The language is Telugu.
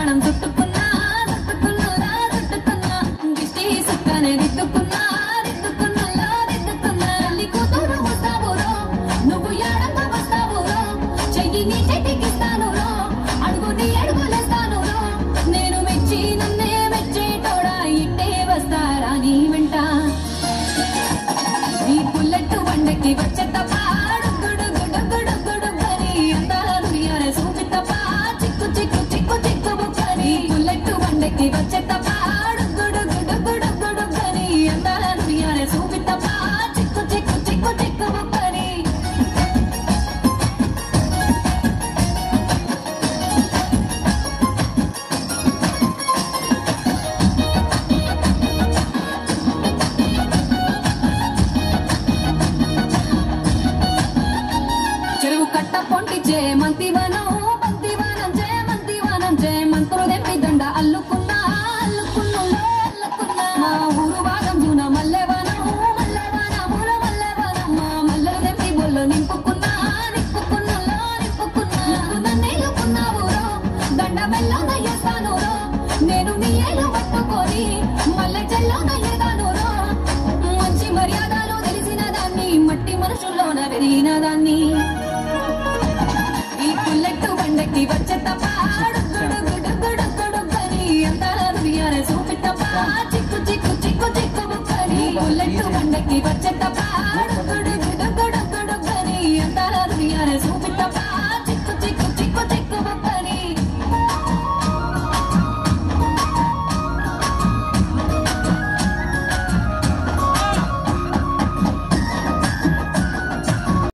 ప్రాణం చుట్టుకున్నా చుట్టుకున్నా చుట్టుకున్నా దిష్టి సుక్కనే దిద్దుకున్నా దిద్దుకున్నా దిద్దుకున్నా తల్లి కూతురు వస్తావురో నువ్వు ఏడంగా వస్తావురో చెయ్యి నీ చేతికిస్తాను రో అడుగు నీ అడుగులేస్తాను రో నేను మెచ్చి నన్నే మెచ్చేటోడా ఇట్టే వస్తారా నీ వెంట ఈ బుల్లెట్ బండకి వచ్చే తప్ప గుడు గుడు గుడు గుడు పని అందాలను యారే సూపి తప్ప చిక్కు చిక్కు చిక్కు చిక్కు బుక్కని బుల్లెట్ బండకి వచ్చే తప్ప గుడు గుడు గుడు గుడు పని అందాలను యారే సూపి తప్ప చిక్కు చిక్కు చిక్కు చిక్కు బుక్కని చెరువు కట్ట పొంటి చేమంతివనం బంతివనం చేమంతివనం చేమంతులు దెంపి దండ అల్లుకున్నా అల్లుకున్నులో అల్లుకున్నా మా ఊరు భాగం జూన మల్లెవనం మల్లెవనముల మల్లెవనం మా మల్లెలు దెంపి బొల్లు నింపుకున్నా నింపుకున్నులో నింపుకున్నా నువ్వు నన్నేలుకున్నావు రో దండ మెల్లోన చేస్తాను రో నేను నీ ఏలు పట్టుకొని మల్లె చెల్లోన ఎదాను రో మంచి మర్యాదలు తెలిసిన దాన్ని మట్టి మనుషుల్లోన పెరిగిన దాన్ని ఈ పుల్లెట్టు బండకి వచ్చే తప్ప గుడు గుడు గుడు గుడు పని అందాలను యారే సూపి తప్ప చిక్కు చిక్కు చిక్కు చిక్కు బుక్కని పుల్లెట్టు బండకి వచ్చే తప్ప గుడు